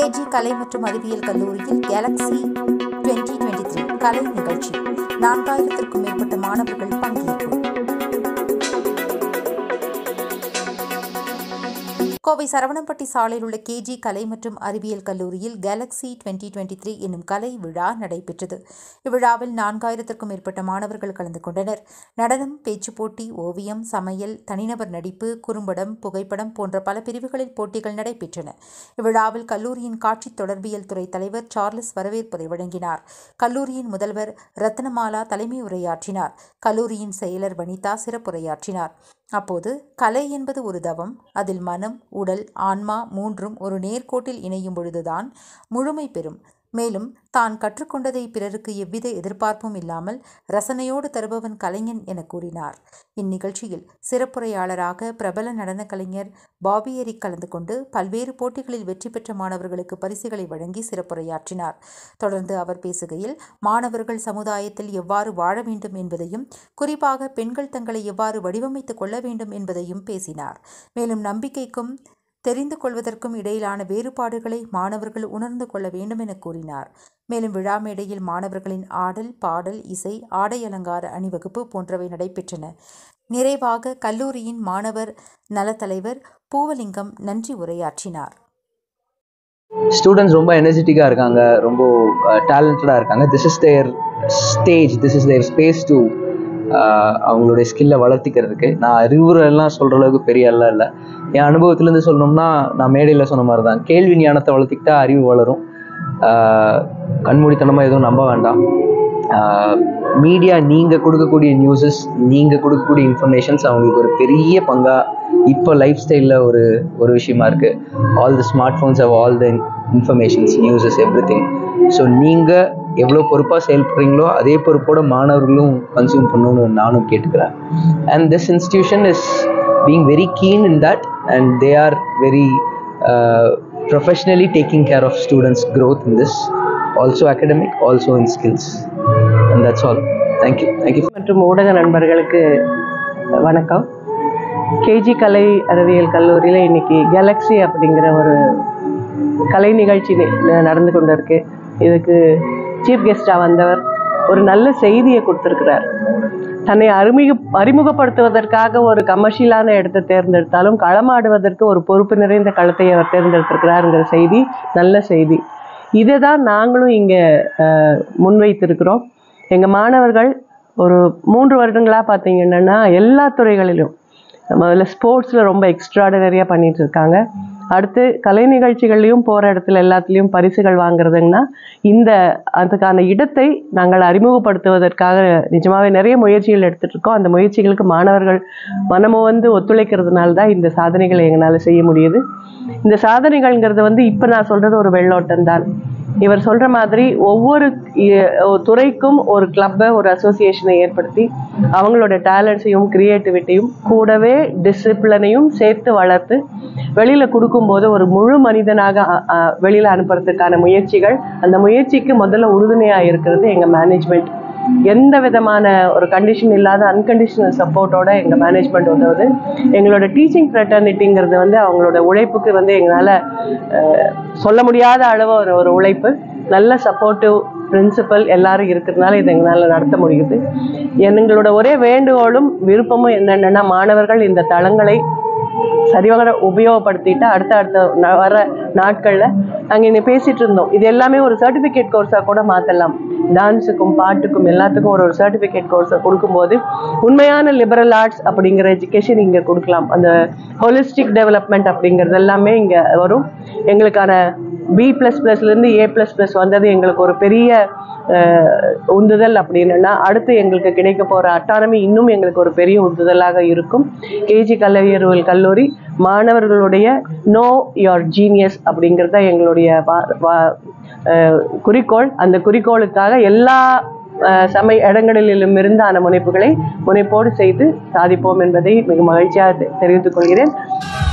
KG கலை மற்றும் அறிவியல் கல்லூரியில் கேலக்ஸி டுவெண்ட்டி டுவெண்ட்டி த்ரீ கலை நிகழ்ச்சி நான்காயிரத்திற்கும் மேற்பட்ட மாணவர்கள் பங்கேற்பு கோவை சரவணம்பட்டி சாலையில் உள்ள கேஜி கலை மற்றும் அறிவியல் கல்லூரியில் கேலக்ஸி டுவெண்ட்டி டுவெண்ட்டி த்ரீ என்னும் கலை விழா நடைபெற்றது இவ்விழாவில் நான்காயிரத்திற்கும் மேற்பட்ட மாணவர்கள் கலந்து கொண்டனர் நடனம் பேச்சுப் போட்டி ஓவியம் சமையல் தனிநபர் நடிப்பு குறும்படம் புகைப்படம் போன்ற பல பிரிவுகளில் போட்டிகள் நடைபெற்றன இவ்விழாவில் கல்லூரியின் காட்சித் தொடர்பியல் துறை தலைவர் சார்லஸ் வரவேற்புரை வழங்கினார் கல்லூரியின் முதல்வர் ரத்னமாலா தலைமை உரையாற்றினார் கல்லூரியின் செயலர் வனிதா சிறப்புரையாற்றினார் அப்போது கலை என்பது ஒரு தவம் அதில் மனம் உடல் ஆன்மா மூன்றும் ஒரு நேர்கோட்டில் இணையும் பொழுதுதான் முழுமை பெறும் மேலும் தான் கற்றுக்கொண்டதை பிறருக்கு எவ்வித எதிர்பார்ப்பும் இல்லாமல் ரசனையோடு தருபவன் கலைஞன் என கூறினார் இந்நிகழ்ச்சியில் சிறப்புரையாளராக பிரபல நடனக் கலைஞர் பாபி எரிக் கலந்து கொண்டு பல்வேறு போட்டிகளில் வெற்றி பெற்ற மாணவர்களுக்கு பரிசுகளை வழங்கி சிறப்புரையாற்றினார் தொடர்ந்து அவர் பேசுகையில் மாணவர்கள் சமுதாயத்தில் எவ்வாறு வாழ வேண்டும் என்பதையும் குறிப்பாக பெண்கள் தங்களை எவ்வாறு வடிவமைத்துக் கொள்ள வேண்டும் என்பதையும் பேசினார் மேலும் நம்பிக்கைக்கும் தெரிந்து கொள்வதற்கும் இடையிலான வேறுபாடுகளை மாணவர்கள் உணர்ந்து கொள்ள வேண்டும் என கூறினார் மேலும் விழா மேடையில் மாணவர்களின் ஆடல் பாடல் இசை ஆடை அலங்கார அணிவகுப்பு போன்றவை நடைபெற்றன நிறைவாக கல்லூரியின் மாணவர் நலத்தலைவர் பூவலிங்கம் நன்றி உரையாற்றினார் ஸ்டூடெண்ட்ஸ் ரொம்ப எனர்ஜெட்டிக்காக இருக்காங்க ரொம்ப டேலண்டடாக இருக்காங்க this is their stage this is their space to அவங்களுடைய ஸ்கில்லை வளர்த்திக்கிறதுக்கு நான் அறிவுரைலாம் சொல்கிற அளவுக்கு பெரிய எல்லாம் இல்லை என் அனுபவத்துலேருந்து சொல்லணும்னா நான் மேடையில் சொன்ன மாதிரி தான் கேள்வி ஞானத்தை வளர்த்திக்கிட்டா அறிவு வளரும் கண்மூடித்தனமாக எதுவும் நம்ப வேண்டாம் மீடியா நீங்கள் கொடுக்கக்கூடிய நியூஸஸ் நீங்கள் கொடுக்கக்கூடிய இன்ஃபர்மேஷன்ஸ் அவங்களுக்கு ஒரு பெரிய பங்காக இப்போ லைஃப் ஸ்டைலில் ஒரு ஒரு விஷயமா இருக்குது all the smartphones have all the informations newses everything so நீங்கள் எவ்வளோ பொறுப்பாக செயல்படுறீங்களோ அதே பொறுப்போட மாணவர்களும் கன்சியூம் பண்ணணும்னு நானும் கேட்டுக்கிறேன் and this institution is being very keen in that and they are very professionally taking care of students growth in this also academic also in skills and that's all thank you thank you மற்றும் ஊடக நண்பர்களுக்கு வணக்கம் KG கலை அறிவியல் கல்லூரியில் இன்னைக்கு Galaxy அப்படிங்கிற ஒரு கலை நிகழ்ச்சி நி- நடந்து கொண்டு இருக்கு இதுக்கு சீஃப் கெஸ்டாக வந்தவர் ஒரு நல்ல செய்தியை கொடுத்துருக்கிறார் தன்னை அறிமுக அறிமுகப்படுத்துவதற்காக ஒரு கமர்ஷியலான இடத்தை தேர்ந்தெடுத்தாலும் களமாடுவதற்கு ஒரு பொறுப்பு நிறைந்த களத்தை அவர் தேர்ந்தெடுத்திருக்கிறாருங்கிற செய்தி நல்ல செய்தி இதை தான் நாங்களும் இங்கே முன்வைத்திருக்கிறோம் எங்கள் மாணவர்கள் ஒரு மூன்று வருடங்களாக பார்த்தீங்கன்னா எல்லா துறைகளிலும் முதல்ல ஸ்போர்ட்ஸில் ரொம்ப எக்ஸ்ட்ராடனரியாக பண்ணிட்டு இருக்காங்க அடுத்து கலை நிகழ்ச்சிகள்லையும் போகிற இடத்துல எல்லாத்துலேயும் பரிசுகள் வாங்குறதுங்கன்னா இந்த அதுக்கான இடத்தை நாங்கள் அறிமுகப்படுத்துவதற்காக நிஜமாவே நிறைய முயற்சிகள் எடுத்துட்டு இருக்கோம் அந்த முயற்சிகளுக்கு மாணவர்கள் மனமு வந்து ஒத்துழைக்கிறதுனால தான் இந்த சாதனைகளை எங்களால் செய்ய முடியுது இந்த சாதனைகள்ங்கிறது வந்து இப்போ நான் சொல்கிறது ஒரு வெள்ளோட்டம் தான் இவர் சொல்ற மாதிரி ஒவ்வொரு இ- ஒரு துறைக்கும் ஒரு கிளப்பை ஒரு அசோசியேஷனை ஏற்படுத்தி அவங்களோட டேலண்ட்ஸையும் கிரியேட்டிவிட்டியும் கூடவே டிசிப்ளினையும் சேர்த்து வளர்த்து வெளியில கொடுக்கும்போது ஒரு முழு மனிதனாக அ, அ, வெளியில அனுப்புறதுக்கான முயற்சிகள் அந்த முயற்சிக்கு முதல்ல உறுதுணையா இருக்கிறது எங்க மேனேஜ்மெண்ட் எந்த விதமான ஒரு கண்டிஷன் இல்லாத அன்கண்டிஷனல் சப்போர்ட்டோட எங்க மேனேஜ்மெண்ட் உதவுது எங்களோட டீச்சிங் ஃப்ரெட்டர்னிட்டிங்கிறது வந்து அவங்களோட உழைப்புக்கு வந்து எங்களால் சொல்ல முடியாத அளவு ஒரு ஒரு உழைப்பு நல்ல சப்போர்ட்டிவ் பிரின்சிபல் எல்லாரும் இருக்கிறதுனால இதை எங்களால் நடத்த முடியுது எங்களோட ஒரே வேண்டுகோளும் விருப்பமும் என்னென்னா மாணவர்கள் இந்த தளங்களை சரிவர உபயோகப்படுத்திட்டு அடுத்த அடுத்த ந- வர நாட்களில் நாங்கள் இன்னைக்கு பேசிட்டு இருந்தோம் இது எல்லாமே ஒரு சர்டிஃபிகேட் கோர்ஸாக கூட மாற்றலாம் டான்ஸுக்கும் பாட்டுக்கும் எல்லாத்துக்கும் ஒரு ஒரு சர்டிஃபிகேட் கோர்ஸை கொடுக்கும்போது உண்மையான லிபரல் ஆர்ட்ஸ் அப்படிங்கிற எஜுகேஷன் இங்கே கொடுக்கலாம் அந்த ஹோலிஸ்டிக் டெவலப்மெண்ட் அப்படிங்கிறது எல்லாமே இங்கே வரும் எங்களுக்கான பி ப்ளஸ் ப்ளஸ்லேருந்து ஏ ப்ளஸ் ப்ளஸ் வந்தது எங்களுக்கு ஒரு பெரிய அஹ், உந்துதல் அப்படின்னா அடுத்து எங்களுக்கு கிடைக்க போகிற அட்டானமி இன்னும் எங்களுக்கு ஒரு பெரிய உந்துதலாக இருக்கும் கேஜி கலையறிவியல் கல்லூரி மாணவர்களுடைய நோ யோர் ஜீனியஸ் அப்படிங்கிறது தான் எங்களுடைய வா- வா- அஹ், குறிக்கோள் அந்த குறிக்கோளுக்காக எல்லா அஹ், சமய இடங்களிலும் இருந்தான முனைப்புகளை முனைப்போடு செய்து சாதிப்போம் என்பதை மிக மகிழ்ச்சியாக தெ- தெரிவித்துக் கொள்கிறேன்